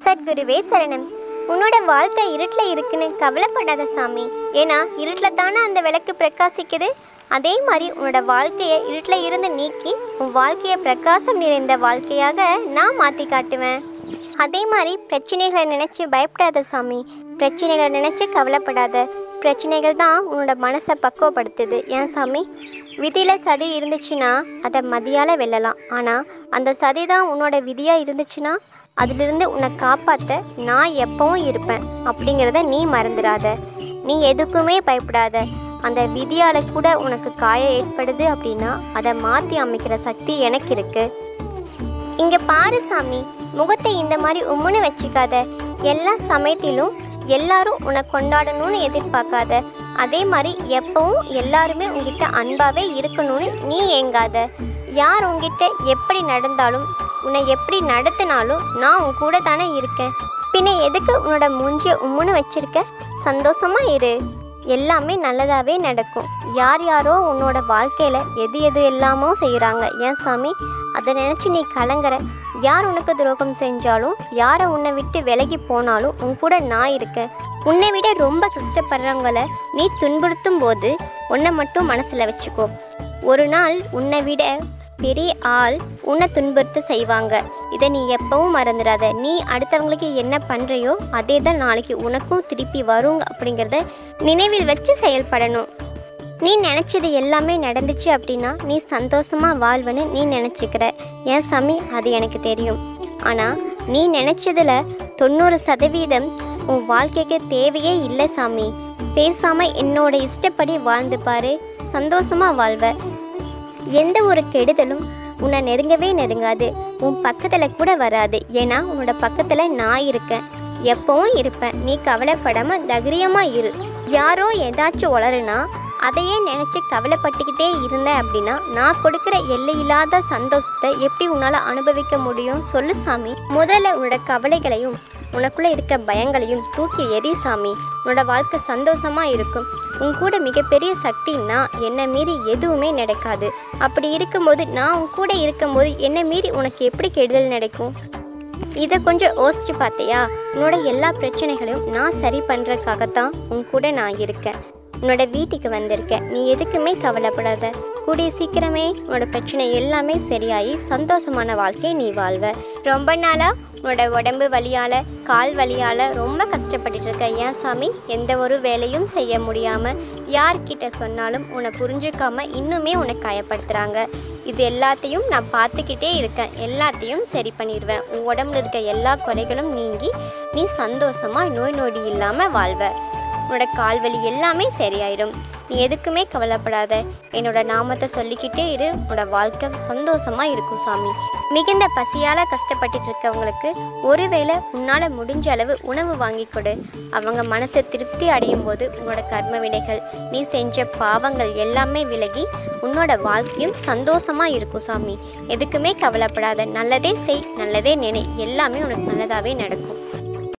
சத்குருவே சரணம் உன்னோட வாழ்க்கை இருட்டில் இருக்குன்னு கவலைப்படாத சாமி ஏன்னா இருட்டில் தானே அந்த விளக்கு பிரகாசிக்குது அதே மாதிரி உன்னோட வாழ்க்கையை இருட்டில் இருந்து நீக்கி உன் வாழ்க்கையை பிரகாசம் நிறைந்த வாழ்க்கையாக நான் மாற்றி காட்டுவேன் அதே மாதிரி பிரச்சனைகளை நினச்சி பயப்படாத சாமி பிரச்சனைகளை நினச்சி கவலைப்படாத பிரச்சனைகள் தான் உன்னோட மனசை பக்குவப்படுத்துது ஏன் சாமி விதியில் சதி இருந்துச்சுன்னா அதை மதியால் வெல்லலாம் ஆனால் அந்த சதி தான் உன்னோட விதியாக இருந்துச்சுன்னா அதிலிருந்து உன்னை காப்பாற்ற நான் எப்பவும் இருப்பேன் அப்படிங்கிறத நீ மறந்துடாத நீ எதுக்குமே பயப்படாத அந்த விதியால் கூட உனக்கு காயம் ஏற்படுது அப்படின்னா அதை மாற்றி அமைக்கிற சக்தி எனக்கு இருக்குது இங்க பாரு சாமி முகத்தை இந்த மாதிரி உம்முன்னு வச்சுக்காத எல்லா சமயத்திலும் எல்லாரும் உன்னை கொண்டாடணும்னு எதிர்பார்க்காத அதே மாதிரி எப்பவும் எல்லாருமே உங்ககிட்ட அன்பாவே இருக்கணும்னு நீ ஏங்காத யார் உங்ககிட்ட எப்படி நடந்தாலும் உன்னை எப்படி நடத்தினாலும் நான் உன் கூட தானே இருக்கேன் பின்ன எதுக்கு உன்னோட மூஞ்சிய உம்முன்னு வச்சிருக்க சந்தோஷமா இரு எல்லாமே நல்லதாகவே நடக்கும் யார் யாரோ உன்னோட வாழ்க்கையில் எது எது எல்லாமோ செய்கிறாங்க ஏன் சாமி அதை நினச்சி நீ கலங்குற யார் உனக்கு துரோகம் செஞ்சாலும் யாரை உன்னை விட்டு விலகி போனாலும் உன் கூட நான் இருக்கேன் உன்னை விட ரொம்ப கஷ்டப்படுறவங்கள நீ துன்புறுத்தும் போது உன்னை மட்டும் மனசில் வச்சுக்கோ ஒரு நாள் உன்னை விட பெரிய ஆள் உன்னை துன்புறுத்த செய்வாங்க இதை நீ எப்பவும் மறந்துடாத நீ அடுத்தவங்களுக்கு என்ன பண்ணுறையோ அதே தான் நாளைக்கு உனக்கும் திருப்பி வரும் அப்படிங்கிறத நினைவில் வச்சு செயல்படணும் நீ நினச்சது எல்லாமே நடந்துச்சு அப்படின்னா நீ சந்தோஷமாக வாழ்வன்னு நீ நினச்சிக்கிற ஏன் சாமி அது எனக்கு தெரியும் ஆனால் நீ நினச்சதுல தொண்ணூறு சதவீதம் உன் வாழ்க்கைக்கு தேவையே இல்லை சாமி பேசாமல் என்னோட இஷ்டப்படி வாழ்ந்து பாரு சந்தோஷமாக வாழ்வ எந்த ஒரு கெடுதலும் உன்னை நெருங்கவே நெருங்காது உன் பக்கத்தில் கூட வராது ஏன்னா உன்னோட பக்கத்தில் நான் இருக்கேன் எப்பவும் இருப்பேன் நீ கவலைப்படாமல் தைரியமாக இரு யாரோ ஏதாச்சும் உளறுனா அதையே நினச்சி கவலைப்பட்டுக்கிட்டே இருந்த அப்படின்னா நான் கொடுக்குற எல்லையில்லாத சந்தோஷத்தை எப்படி உன்னால் அனுபவிக்க முடியும் சொல்லு சாமி முதல்ல உன்னோட கவலைகளையும் உனக்குள்ளே இருக்க பயங்களையும் தூக்கி எரி சாமி உன்னோட வாழ்க்கை சந்தோஷமாக இருக்கும் உன் கூட மிகப்பெரிய சக்தின்னா என்னை மீறி எதுவுமே நடக்காது அப்படி இருக்கும்போது நான் உன் கூட இருக்கும்போது என்னை மீறி உனக்கு எப்படி கெடுதல் நடக்கும் இதை கொஞ்சம் யோசிச்சு பார்த்தியா உன்னோட எல்லா பிரச்சனைகளையும் நான் சரி பண்ணுறதுக்காகத்தான் உன் கூட நான் இருக்கேன் உன்னோட வீட்டுக்கு வந்திருக்கேன் நீ எதுக்குமே கவலைப்படாத கூடிய சீக்கிரமே உன்னோட பிரச்சனை எல்லாமே சரியாகி சந்தோஷமான வாழ்க்கையை நீ வாழ்வ ரொம்ப நாளாக உன்னோட உடம்பு வலியால் கால் வலியால் ரொம்ப கஷ்டப்பட்டுட்டு இருக்க ஏன் சாமி எந்த ஒரு வேலையும் செய்ய முடியாமல் யார்கிட்ட சொன்னாலும் உன்னை புரிஞ்சுக்காம இன்னுமே உன்னை காயப்படுத்துகிறாங்க இது எல்லாத்தையும் நான் பார்த்துக்கிட்டே இருக்கேன் எல்லாத்தையும் சரி பண்ணிடுவேன் உன் உடம்புல இருக்க எல்லா குறைகளும் நீங்கி நீ சந்தோஷமாக நோய் நொடி இல்லாமல் வாழ்வ உன்னோட கால்வலி எல்லாமே சரியாயிடும் நீ எதுக்குமே கவலைப்படாத என்னோட நாமத்தை சொல்லிக்கிட்டே இரு உன்னோட வாழ்க்கை சந்தோஷமா இருக்கும் சாமி மிகுந்த பசியால் கஷ்டப்பட்டுட்டு இருக்கவங்களுக்கு ஒருவேளை உன்னால் முடிஞ்ச அளவு உணவு வாங்கி கொடு அவங்க மனசை திருப்தி அடையும் போது உன்னோட கர்ம வினைகள் நீ செஞ்ச பாவங்கள் எல்லாமே விலகி உன்னோட வாழ்க்கையும் சந்தோஷமா இருக்கும் சாமி எதுக்குமே கவலைப்படாத நல்லதே செய் நல்லதே நினை எல்லாமே உனக்கு நல்லதாகவே நடக்கும்